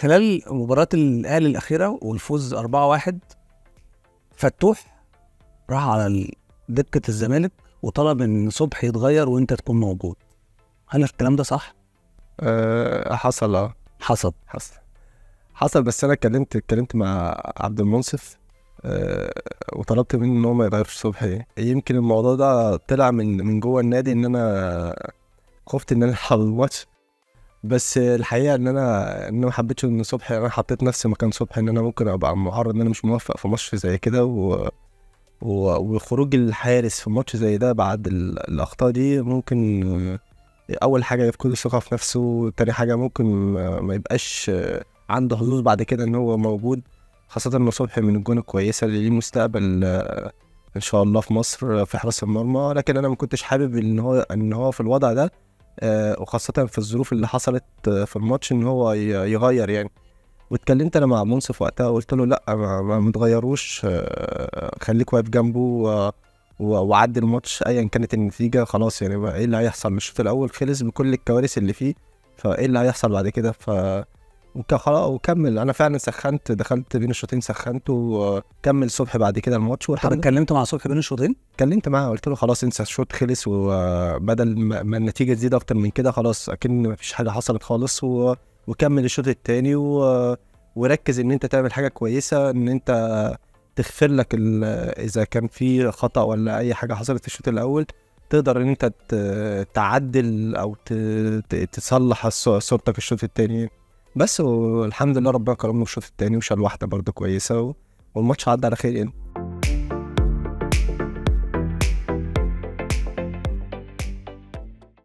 خلال مباراة الأهلي الأخيرة والفوز 4-1 فتوح راح على دكة الزمالك وطلب إن صبحي يتغير وأنت تكون موجود هل الكلام ده صح؟ أه حصل اه حصل حصل حصل بس انا اتكلمت اتكلمت مع عبد المنصف أه وطلبت منه ان هو ما يغيرش صبحي يمكن الموضوع ده طلع من من جوه النادي ان انا خفت ان انا الحق الماتش بس الحقيقه ان انا ان انا ما حبيتش ان صبحي انا حطيت نفسي مكان صبحي ان انا ممكن ابقى معرض ان انا مش موفق في ماتش زي كده و... و... وخروج الحارس في ماتش زي ده بعد ال... الاخطاء دي ممكن آه، اول حاجه يفقد الثقه في نفسه تاني حاجه ممكن آه، ما يبقاش آه، عنده حظوظ بعد كده ان هو موجود خاصه ان صبحي من الجون الكويسه اللي ليه مستقبل آه، ان شاء الله في مصر في حراسه المرمى لكن انا ما كنتش حابب ان هو ان هو في الوضع ده آه، وخاصة في الظروف اللي حصلت آه، في الماتش ان هو ي- يغير يعني واتكلمت انا مع منصف وقتها وقلت له لا ما, ما متغيروش آه، خليك واقف جنبه و- و- وعدي الماتش ايا كانت النتيجة خلاص يعني بقى ايه اللي هيحصل الشوط الاول خلص بكل الكوارث اللي فيه فايه اللي هيحصل بعد كده ف وك- خلاص وكمل انا فعلا سخنت دخلت بين الشوطين سخنت وكمل الصبح بعد كده الماتش طب والحمد اتكلمت مع صبحي بين الشوطين؟ اتكلمت معاه قلت له خلاص انسى الشوط خلص وبدل ما ما النتيجه تزيد اكتر من كده خلاص اكن مفيش حاجه حصلت خالص و... وكمل الشوط التاني و... وركز ان انت تعمل حاجه كويسه ان انت تغفر لك ال... اذا كان في خطا ولا اي حاجه حصلت في الشوط الاول تقدر ان انت ت... تعدل او ت... ت... تصلح الص- صورتك الشوط التاني بس والحمد لله ربنا كرمنا في الشوط التاني وشال واحده برضه كويسه و... والماتش عدى على خير يعني